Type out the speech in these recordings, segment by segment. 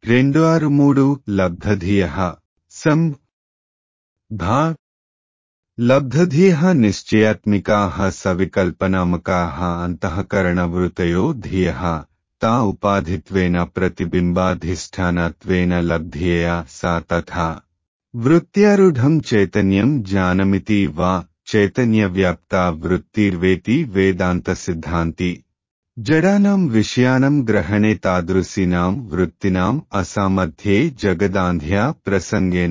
రెండు ఆరు మూడు లబ్ధధియ సం భా లబ్ధధియ నిశ్చయాత్మికా సవికల్పనామకా అంతఃకరణవృతయో ధియ తా ఉపాధిత్వేన ప్రతిబింబాధిష్టానత్వేన లబ్ధ్యేయ సా తథా వృత్త్యారూఢం చైతన్యం జ్ఞానమితి వా చైతన్యవ్యాప్తా వృత్తిర్వేతి వేదాంత సిద్ధాంతి జడానాం విషయానం గ్రహణే తాదృశీనాం వృత్తినాం అసామధ్యే జగదాంధ్యా ప్రసంగేన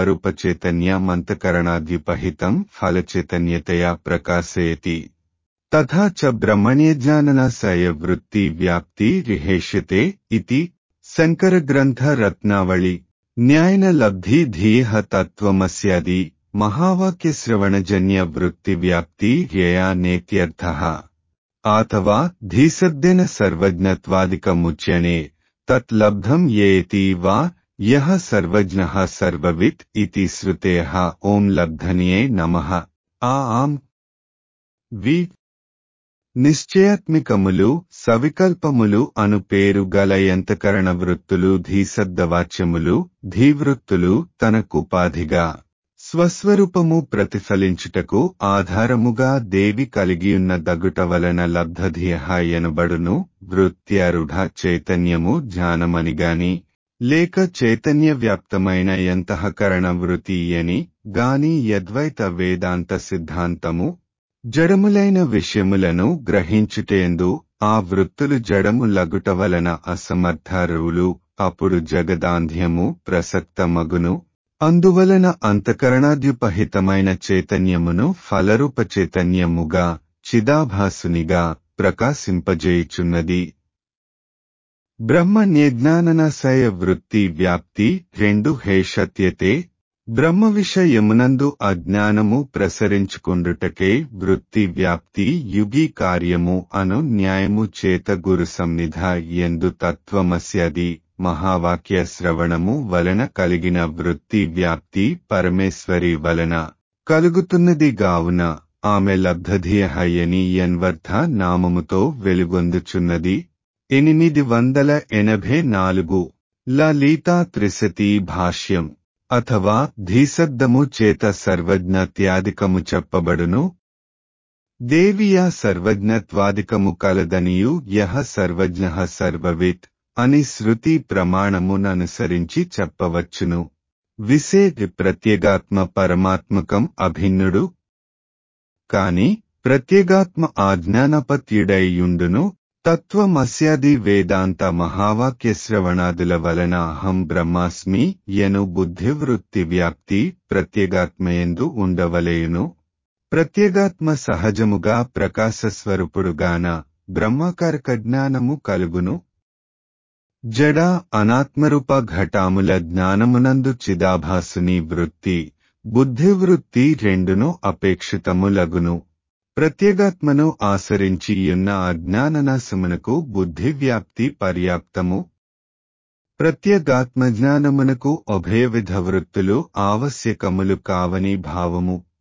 స్వరూపచైతన్యమంతకరణాద్యుపహితం ఫలచైతన్యతయా ప్రకాశయతి తథా చ బ్రహ్మణ్యజ్ఞాననాశయ వృత్తి వ్యాప్తి రిహేష్యతే ఇతి శంకరగ్రంథ రత్నావళి న్యాయన లబ్ధి ధీయ తత్వమస్యాది మహావాక్యశ్రవణజన్య వృత్తి వ్యాప్తి యయా నేత్యర్థ ఆథవా ధీసద్దేన సర్వజ్ఞత్వాదికముచ్యనే తత్ లబ్ధం ఏతి వా యః సర్వజ్ఞః సర్వవిత్ ఇతి శ్రుతేః ఓం లబ్ధనియే నమః ఆ ఆం వి నిశ్చయాత్మికములు సవికల్పములు అను పేరు గల ఎంతకరణ వృత్తులు ధీసద్దవాచ్యములు ధీవృత్తులు తనకుపాధిగా స్వస్వరూపము ప్రతిఫలించుటకు ఆధారముగా దేవి కలిగియున్న దగుట వలన లబ్ధధియ ఎనబడును వృత్త్యారుఢ చైతన్యము జ్ఞానమనిగాని లేక చైతన్య వ్యాప్తమైన ఎంతఃకరణ వృత్తి అని గాని యద్వైత వేదాంత సిద్ధాంతము జడములైన విషయములను గ్రహించుటేందు ఆ వృత్తులు జడము లగుట వలన అసమర్థరువులు అప్పుడు జగదాంధ్యము ప్రసక్తమగును అందువలన అంతకరణాద్యుపహితమైన చైతన్యమును ఫలరూప చైతన్యముగా చిదాభాసునిగా ప్రకాశింపజేయుచున్నది బ్రహ్మ నిర్జ్ఞాననశయ వృత్తి వ్యాప్తి రెండు హేషత్యతే బ్రహ్మ విషయమునందు అజ్ఞానము ప్రసరించుకుండుటకే వృత్తి వ్యాప్తి యుగి కార్యము అను న్యాయము చేత గురు సన్నిధ ఎందు తత్వమస్యది మహావాక్య శ్రవణము వలన కలిగిన వృత్తి వ్యాప్తి పరమేశ్వరి వలన కలుగుతున్నది గావున ఆమె లబ్ధధియహయని ఎన్వర్ధ నామముతో వెలుగొందుచున్నది ఎనిమిది వందల ఎనభై నాలుగు లలితా త్రిశతి భాష్యం అథవా ధీసద్దము చేత సర్వజ్ఞత్యాదికము చెప్పబడును దేవియా సర్వజ్ఞత్వాదికము కలదనియు యహ సర్వజ్ఞ సర్వవిత్ అని శృతి ప్రమాణముననుసరించి చెప్పవచ్చును విసే ప్రత్యేగాత్మ పరమాత్మకం అభిన్నుడు కాని ప్రత్యేగాత్మ ఆజ్ఞానపత్యుడైయుండును తత్వమస్యాది వేదాంత మహావాక్య శ్రవణాదుల వలన అహం బ్రహ్మాస్మి యను బుద్ధివృత్తి వ్యాప్తి ప్రత్యేగాత్మయందు ఉండవలేయును ప్రత్యేగాత్మ సహజముగా ప్రకాశస్వరూపుడుగాన బ్రహ్మకారక జ్ఞానము కలుగును జడ అనాత్మరూప ఘటాముల జ్ఞానమునందు చిదాభాసుని వృత్తి బుద్ధివృత్తి రెండును అపేక్షితములగును ప్రత్యేగాత్మను ఆసరించి ఉన్న అజ్ఞాననాశమునకు బుద్ధి వ్యాప్తి పర్యాప్తము ప్రత్యేగాత్మజ్ఞానమునకు ఉభయవిధ వృత్తులు ఆవశ్యకములు కావని భావము